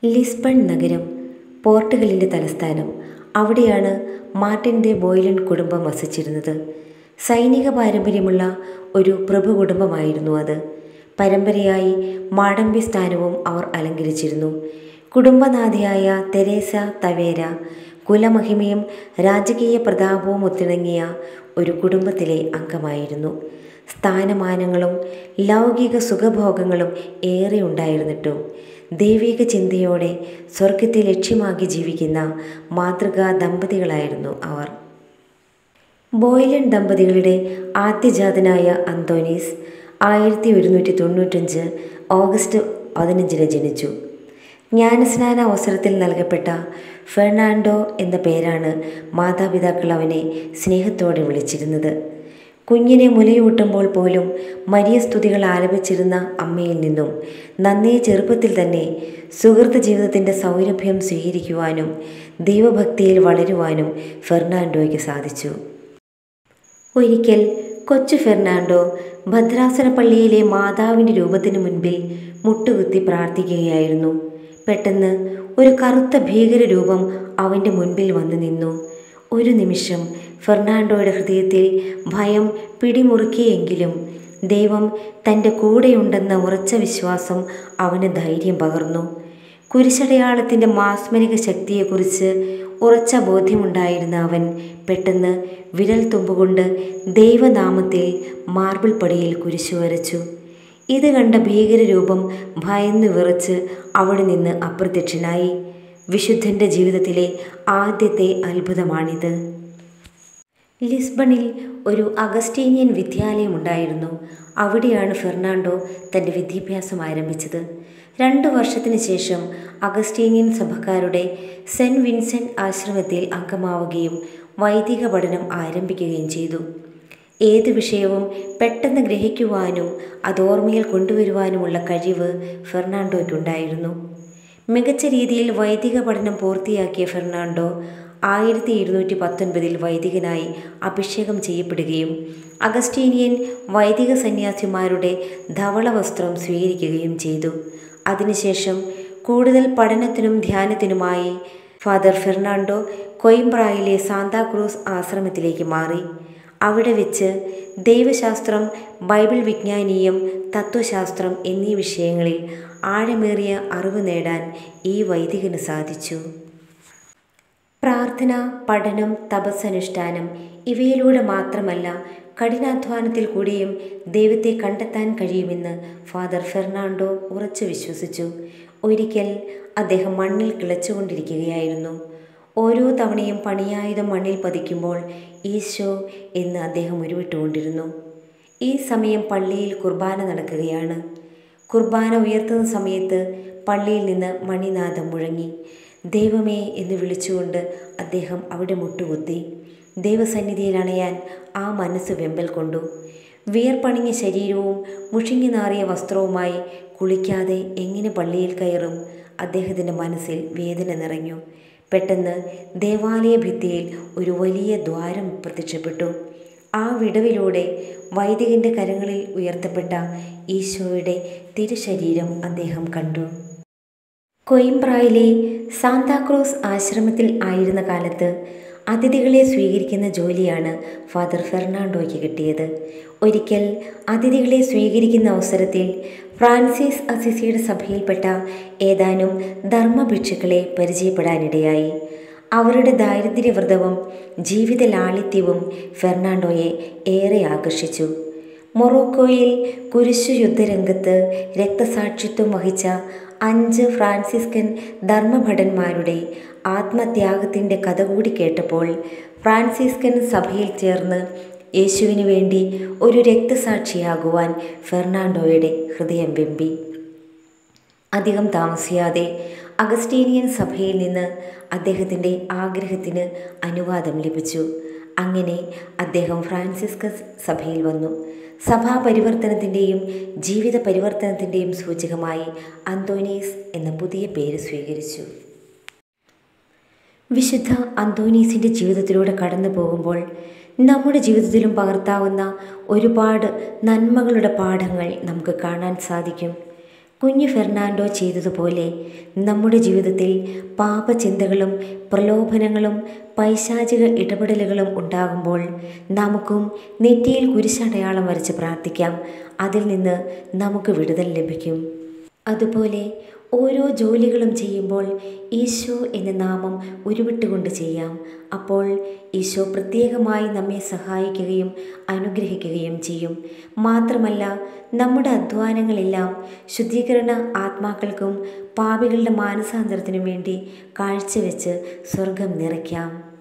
Lisbon നഗരം പോർട്ടുഗലിൻ്റെ തലസ്ഥാനം അവിടെയാണ് മാർട്ടിൻ ദെ ബോയ്ലൻ കുടുംബം വസിച്ചിരുന്നത് സൈനിക പാരമ്പര്യമുള്ള ഒരു പ്രഭു കുടുംബമായിരുന്നു അത് പരമ്പരയായി മാടമ്പി സ്ഥാനവും അവർ അലങ്കരിച്ചിരുന്നു കുടുംബനാഥിയായ തെരേസ തവേര കുലമഹിമയും രാജകീയ പ്രതാപവും ഒത്തിണങ്ങിയ ഒരു കുടുംബത്തിലെ അംഗമായിരുന്നു സ്ഥാനമാനങ്ങളും ലൗകിക സുഖഭോഗങ്ങളും ഏറെ ഉണ്ടായിരുന്നിട്ടും ദൈവിക ചിന്തയോടെ സ്വർഗത്തെ ലക്ഷ്യമാക്കി ജീവിക്കുന്ന മാതൃകാ ദമ്പതികളായിരുന്നു അവർ ബോയ്ലൻ ദമ്പതികളുടെ ആദ്യജാതനായ അന്തോനീസ് ആയിരത്തി ഒരുന്നൂറ്റി തൊണ്ണൂറ്റഞ്ച് ഓഗസ്റ്റ് പതിനഞ്ചിന് ജനിച്ചു ജ്ഞാനസ്നാന അവസരത്തിൽ നൽകപ്പെട്ട ഫെർണാണ്ടോ എന്ന പേരാണ് മാതാപിതാക്കൾ അവനെ സ്നേഹത്തോടെ വിളിച്ചിരുന്നത് കുഞ്ഞിനെ മുലയൂട്ടുമ്പോൾ പോലും മരിയ സ്തുതികൾ ആലപിച്ചിരുന്ന അമ്മയിൽ നിന്നും നന്നേ ചെറുപ്പത്തിൽ തന്നെ സുഹൃത്ത് ജീവിതത്തിൻ്റെ സൗരഭ്യം സ്വീകരിക്കുവാനും ദൈവഭക്തിയിൽ വളരുവാനും ഫെർണാണ്ടോയ്ക്ക് സാധിച്ചു ഒരിക്കൽ കൊച്ചു ഫെർണാണ്ടോ ഭദ്രാസന പള്ളിയിലെ മാതാവിൻ്റെ രൂപത്തിന് മുൻപിൽ മുട്ടുകുത്തി പ്രാർത്ഥിക്കുകയായിരുന്നു പെട്ടെന്ന് ഒരു കറുത്ത ഭീകര രൂപം അവൻ്റെ മുൻപിൽ വന്നു നിന്നു ഒരു നിമിഷം ഫെർണാണ്ടോയുടെ ഹൃദയത്തിൽ ഭയം പിടിമുറുക്കിയെങ്കിലും ദൈവം തൻ്റെ കൂടെയുണ്ടെന്ന ഉറച്ച വിശ്വാസം അവന് ധൈര്യം പകർന്നു കുരിശടയാളത്തിൻ്റെ മാസ്മരിക ശക്തിയെക്കുറിച്ച് ഉറച്ച ബോധ്യമുണ്ടായിരുന്ന അവൻ പെട്ടെന്ന് വിരൽ തുമ്പുകൊണ്ട് ദൈവനാമത്തിൽ മാർബിൾ പടിയിൽ കുരിശു വരച്ചു ഇത് കണ്ട ഭീകരരൂപം ഭയന്നു വിറച്ച് അവിടെ നിന്ന് അപ്രത്യക്ഷനായി വിശുദ്ധൻ്റെ ജീവിതത്തിലെ ആദ്യത്തെ അത്ഭുതമാണിത് ലിസ്ബണിൽ ഒരു അഗസ്റ്റീനിയൻ വിദ്യാലയമുണ്ടായിരുന്നു അവിടെയാണ് ഫെർണാണ്ടോ തൻ്റെ വിദ്യാഭ്യാസം ആരംഭിച്ചത് രണ്ടു വർഷത്തിന് ശേഷം അഗസ്റ്റീനിയൻ സഭക്കാരുടെ സെൻറ്റ് വിൻസെൻ്റ് ആശ്രമത്തിൽ അംഗമാവുകയും വൈദിക പഠനം ആരംഭിക്കുകയും ചെയ്തു ഏത് വിഷയവും പെട്ടെന്ന് ഗ്രഹിക്കുവാനും അത് ഓർമ്മയിൽ കൊണ്ടുവരുവാനുമുള്ള കഴിവ് ഫെർണാണ്ടോയ്ക്കുണ്ടായിരുന്നു മികച്ച രീതിയിൽ വൈദിക പഠനം പൂർത്തിയാക്കിയ ഫെർണാണ്ടോ ആയിരത്തി ഇരുന്നൂറ്റി പത്തൊൻപതിൽ വൈദികനായി അഭിഷേകം ചെയ്യപ്പെടുകയും അഗസ്റ്റീനിയൻ വൈദിക സന്യാസിമാരുടെ ധവള വസ്ത്രം സ്വീകരിക്കുകയും ചെയ്തു അതിനുശേഷം കൂടുതൽ പഠനത്തിനും ധ്യാനത്തിനുമായി ഫാദർ ഫെർണാണ്ടോ കൊയിംബ്രായിലെ സാന്താക്രൂസ് ആശ്രമത്തിലേക്ക് മാറി അവിടെ വെച്ച് ദൈവശാസ്ത്രം ബൈബിൾ വിജ്ഞാനീയം തത്വശാസ്ത്രം എന്നീ വിഷയങ്ങളിൽ ആഴമേറിയ അറിവ് നേടാൻ ഈ വൈദികന് സാധിച്ചു പ്രാർത്ഥന പഠനം തപസ്സനുഷ്ഠാനം ഇവയിലൂടെ മാത്രമല്ല കഠിനാധ്വാനത്തിൽ കൂടിയും ദൈവത്തെ കണ്ടെത്താൻ കഴിയുമെന്ന് ഫാദർ ഫെർണാണ്ടോ ഉറച്ചു വിശ്വസിച്ചു ഒരിക്കൽ അദ്ദേഹം മണ്ണിൽ കിളച്ചുകൊണ്ടിരിക്കുകയായിരുന്നു ഓരോ തവണയും പണിയായുധം മണ്ണിൽ പതിക്കുമ്പോൾ ഈശോ എന്ന് അദ്ദേഹം ഉരുവിട്ടുകൊണ്ടിരുന്നു ഈ സമയം പള്ളിയിൽ കുർബാന നടക്കുകയാണ് കുർബാന ഉയർത്തുന്ന സമയത്ത് പള്ളിയിൽ നിന്ന് മണിനാഥം മുഴങ്ങി ദൈവമേ എന്ന് വിളിച്ചുകൊണ്ട് അദ്ദേഹം അവിടെ മുട്ടുകുത്തി ദൈവസന്നിധിയിൽ അണയാൻ ആ മനസ്സ് വെമ്പൽ കൊണ്ടു വിയർപ്പണിഞ്ഞ ശരീരവും മുഷിങ്ങി നാറിയ വസ്ത്രവുമായി കുളിക്കാതെ എങ്ങനെ പള്ളിയിൽ കയറും അദ്ദേഹത്തിൻ്റെ മനസ്സിൽ വേദന നിറഞ്ഞു പെട്ടെന്ന് ദേവാലയ ഭിത്തിയിൽ ഒരു വലിയ ദ്വാരം പ്രത്യക്ഷപ്പെട്ടു ആ വിടവിലൂടെ വൈദികൻ്റെ കരങ്ങളിൽ ഉയർത്തപ്പെട്ട ഈശോയുടെ തിരുശരീരം അദ്ദേഹം കണ്ടു കൊയിംബ്രായിലെ സാന്താക്രോസ് ആശ്രമത്തിൽ ആയിരുന്ന കാലത്ത് അതിഥികളെ സ്വീകരിക്കുന്ന ജോലിയാണ് ഫാദർ ഫെർണാണ്ടോയ്ക്ക് കിട്ടിയത് ഒരിക്കൽ അതിഥികളെ സ്വീകരിക്കുന്ന അവസരത്തിൽ ഫ്രാൻസിസ് അസിസിയുടെ സഭയിൽപ്പെട്ട ഏതാനും ധർമ്മഭിക്ഷുക്കളെ പരിചയപ്പെടാനിടയായി അവരുടെ ദാരിദ്ര്യവ്രതവും ജീവിത ലാളിത്യവും ഫെർണാണ്ടോയെ ഏറെ ആകർഷിച്ചു മൊറോക്കോയിൽ കുരിശു യുദ്ധരംഗത്ത് രക്തസാക്ഷിത്വം വഹിച്ച അഞ്ച് ഫ്രാൻസിസ്കൻ ധർമ്മഭടന്മാരുടെ ആത്മത്യാഗത്തിൻ്റെ കഥ കൂടി കേട്ടപ്പോൾ ഫ്രാൻസിസ്കൻ സഭയിൽ ചേർന്ന് യേശുവിന് വേണ്ടി ഒരു രക്തസാക്ഷിയാകുവാൻ ഫെർണാണ്ടോയുടെ ഹൃദയം വെമ്പി അധികം താമസിയാതെ അഗസ്റ്റീനിയൻ സഭയിൽ നിന്ന് അദ്ദേഹത്തിൻ്റെ ആഗ്രഹത്തിന് അനുവാദം ലഭിച്ചു അങ്ങനെ അദ്ദേഹം ഫ്രാൻസിസ്കസ് സഭയിൽ വന്നു സഭാ പരിവർത്തനത്തിൻ്റെയും ജീവിത പരിവർത്തനത്തിൻ്റെയും സൂചകമായി അന്തോനീസ് എന്ന പുതിയ പേര് സ്വീകരിച്ചു വിശുദ്ധ അന്തോനീസിൻ്റെ ജീവിതത്തിലൂടെ കടന്നു പോകുമ്പോൾ നമ്മുടെ ജീവിതത്തിലും പകർത്താവുന്ന ഒരുപാട് നന്മകളുടെ പാഠങ്ങൾ നമുക്ക് കാണാൻ സാധിക്കും കുഞ്ഞു ഫെർണാണ്ടോ ചെയ്തതുപോലെ നമ്മുടെ ജീവിതത്തിൽ പാപചിന്തകളും പ്രലോഭനങ്ങളും പൈശാചിക ഇടപെടലുകളും ഉണ്ടാകുമ്പോൾ നമുക്കും നെറ്റിയിൽ കുരിശടയാളം വരച്ച് പ്രാർത്ഥിക്കാം അതിൽ നിന്ന് നമുക്ക് വിടുതൽ ലഭിക്കും അതുപോലെ ഓരോ ജോലികളും ചെയ്യുമ്പോൾ ഈശോ എന്ന നാമം ഉരുവിട്ടുകൊണ്ട് ചെയ്യാം അപ്പോൾ ഈശോ പ്രത്യേകമായി നമ്മെ സഹായിക്കുകയും അനുഗ്രഹിക്കുകയും ചെയ്യും മാത്രമല്ല നമ്മുടെ അധ്വാനങ്ങളെല്ലാം ശുദ്ധീകരണ ആത്മാക്കൾക്കും പാപികളുടെ മാനസാന്തരത്തിനും വേണ്ടി കാഴ്ചവെച്ച് സ്വർഗം നിറയ്ക്കാം